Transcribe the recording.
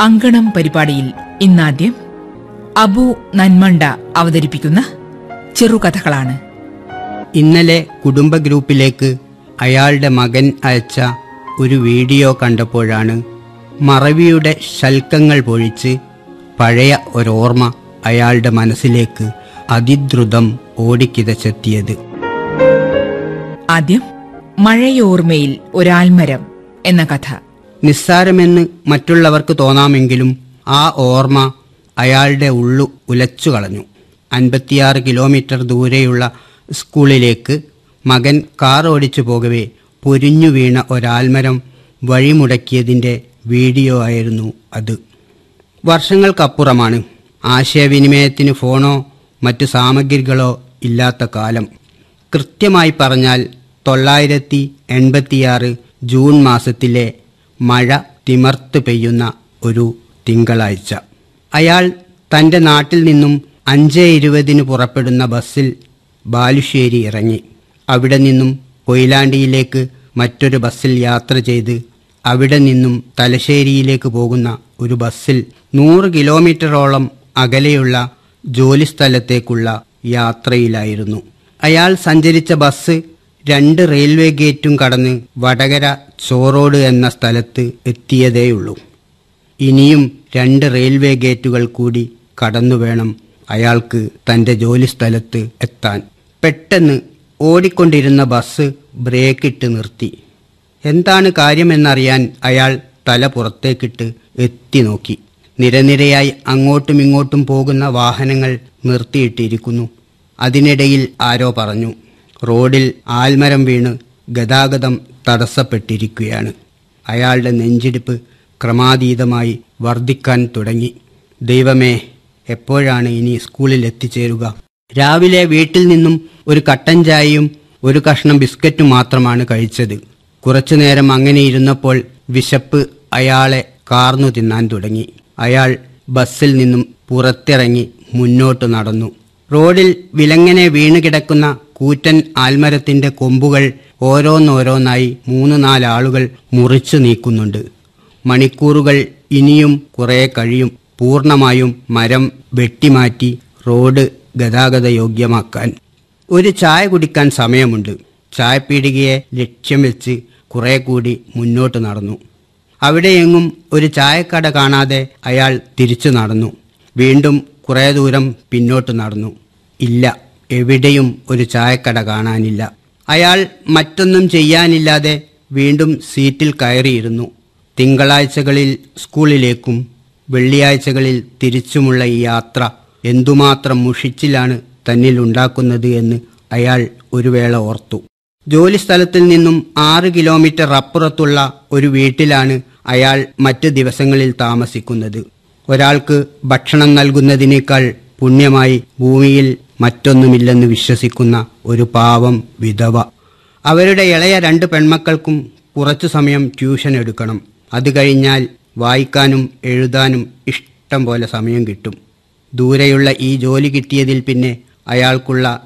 അങ്കണം പരിപാടിയിൽ ഇന്നാദ്യം അബു നന്മണ്ട അവതരിപ്പിക്കുന്ന ചെറുകഥകളാണ് ഇന്നലെ കുടുംബ ഗ്രൂപ്പിലേക്ക് അയാളുടെ മകൻ അയച്ച ഒരു വീഡിയോ കണ്ടപ്പോഴാണ് മറവിയുടെ ശൽക്കങ്ങൾ പൊഴിച്ച് പഴയ ഒരോർമ്മ അയാളുടെ മനസ്സിലേക്ക് അതിദ്രുതം ഓടിക്കിതച്ചെത്തിയത് ആദ്യം മഴയോർമ്മയിൽ ഒരാൽമരം എന്ന കഥ നിസ്സാരമെന്ന് മറ്റുള്ളവർക്ക് തോന്നാമെങ്കിലും ആ ഓർമ്മ അയാളുടെ ഉള്ളു ഉലച്ചു കളഞ്ഞു അൻപത്തിയാറ് കിലോമീറ്റർ ദൂരെയുള്ള സ്കൂളിലേക്ക് മകൻ കാർ ഓടിച്ചു പോകവേ പൊരിഞ്ഞു വീണ ഒരാൽമരം വഴിമുടക്കിയതിൻ്റെ വീഡിയോ ആയിരുന്നു അത് വർഷങ്ങൾക്കപ്പുറമാണ് ആശയവിനിമയത്തിന് ഫോണോ മറ്റു സാമഗ്രികളോ ഇല്ലാത്ത കാലം കൃത്യമായി പറഞ്ഞാൽ തൊള്ളായിരത്തി എൺപത്തിയാറ് ജൂൺ മാസത്തിലെ മഴ തിമർത്ത് പെയ്യുന്ന ഒരു തിങ്കളാഴ്ച അയാൾ തൻ്റെ നാട്ടിൽ നിന്നും അഞ്ച് ഇരുപതിന് പുറപ്പെടുന്ന ബസ്സിൽ ബാലുശ്ശേരി ഇറങ്ങി അവിടെ നിന്നും കൊയിലാണ്ടിയിലേക്ക് മറ്റൊരു ബസ്സിൽ യാത്ര ചെയ്ത് അവിടെ നിന്നും തലശ്ശേരിയിലേക്ക് പോകുന്ന ഒരു ബസ്സിൽ നൂറ് കിലോമീറ്ററോളം അകലെയുള്ള ജോലിസ്ഥലത്തേക്കുള്ള യാത്രയിലായിരുന്നു അയാൾ സഞ്ചരിച്ച ബസ് രണ്ട് റെയിൽവേ ഗേറ്റും കടന്ന് വടകര ചോറോഡ് എന്ന സ്ഥലത്ത് എത്തിയതേയുള്ളൂ ഇനിയും രണ്ട് റെയിൽവേ ഗേറ്റുകൾ കൂടി കടന്നു വേണം അയാൾക്ക് തൻ്റെ ജോലിസ്ഥലത്ത് എത്താൻ പെട്ടെന്ന് ഓടിക്കൊണ്ടിരുന്ന ബസ് ബ്രേക്കിട്ട് നിർത്തി എന്താണ് കാര്യമെന്നറിയാൻ അയാൾ തല പുറത്തേക്കിട്ട് എത്തി നോക്കി നിരനിരയായി അങ്ങോട്ടും ഇങ്ങോട്ടും പോകുന്ന വാഹനങ്ങൾ നിർത്തിയിട്ടിരിക്കുന്നു അതിനിടയിൽ ആരോ പറഞ്ഞു റോഡിൽ ആൽമരം വീണ് ഗതാഗതം തടസ്സപ്പെട്ടിരിക്കുകയാണ് അയാളുടെ നെഞ്ചിടിപ്പ് ക്രമാതീതമായി വർദ്ധിക്കാൻ തുടങ്ങി ദൈവമേ എപ്പോഴാണ് ഇനി സ്കൂളിൽ എത്തിച്ചേരുക രാവിലെ വീട്ടിൽ നിന്നും ഒരു കട്ടൻ ചായയും ഒരു കഷ്ണം ബിസ്ക്കറ്റും മാത്രമാണ് കഴിച്ചത് കുറച്ചു നേരം അങ്ങനെ ഇരുന്നപ്പോൾ വിശപ്പ് അയാളെ കാർന്നു തിന്നാൻ തുടങ്ങി അയാൾ ബസ്സിൽ നിന്നും പുറത്തിറങ്ങി മുന്നോട്ട് നടന്നു റോഡിൽ വിലങ്ങനെ വീണു കിടക്കുന്ന കൂറ്റൻ ആൽമരത്തിന്റെ കൊമ്പുകൾ ഓരോന്നോരോന്നായി മൂന്ന് നാലാളുകൾ മുറിച്ചു നീക്കുന്നുണ്ട് മണിക്കൂറുകൾ ഇനിയും കുറെ കഴിയും പൂർണ്ണമായും മരം വെട്ടിമാറ്റി റോഡ് ഗതാഗത യോഗ്യമാക്കാൻ ഒരു ചായ കുടിക്കാൻ സമയമുണ്ട് ചായപ്പീടികയെ ലക്ഷ്യം വെച്ച് കുറെ കൂടി മുന്നോട്ട് നടന്നു അവിടെയെങ്ങും ഒരു ചായക്കട കാണാതെ അയാൾ തിരിച്ചു നടന്നു വീണ്ടും കുറേ ദൂരം പിന്നോട്ട് നടന്നു ഇല്ല എവിടെയും ഒരു ചായക്കട കാണാനില്ല അയാൾ മറ്റൊന്നും ചെയ്യാനില്ലാതെ വീണ്ടും സീറ്റിൽ കയറിയിരുന്നു തിങ്കളാഴ്ചകളിൽ സ്കൂളിലേക്കും വെള്ളിയാഴ്ചകളിൽ തിരിച്ചുമുള്ള ഈ യാത്ര എന്തുമാത്രം മുഷിച്ചിലാണ് തന്നിൽ ഉണ്ടാക്കുന്നത് എന്ന് അയാൾ ഒരു വേള ഓർത്തു ജോലിസ്ഥലത്തിൽ നിന്നും ആറ് കിലോമീറ്റർ അപ്പുറത്തുള്ള ഒരു വീട്ടിലാണ് അയാൾ മറ്റ് ദിവസങ്ങളിൽ താമസിക്കുന്നത് ഒരാൾക്ക് ഭക്ഷണം നൽകുന്നതിനേക്കാൾ പുണ്യമായി ഭൂമിയിൽ മറ്റൊന്നുമില്ലെന്ന് വിശ്വസിക്കുന്ന ഒരു പാവം വിധവ അവരുടെ ഇളയ രണ്ട് പെൺമക്കൾക്കും കുറച്ചു സമയം ട്യൂഷൻ എടുക്കണം അത് കഴിഞ്ഞാൽ വായിക്കാനും എഴുതാനും ഇഷ്ടം പോലെ സമയം കിട്ടും ദൂരെയുള്ള ഈ ജോലി കിട്ടിയതിൽ പിന്നെ അയാൾക്കുള്ള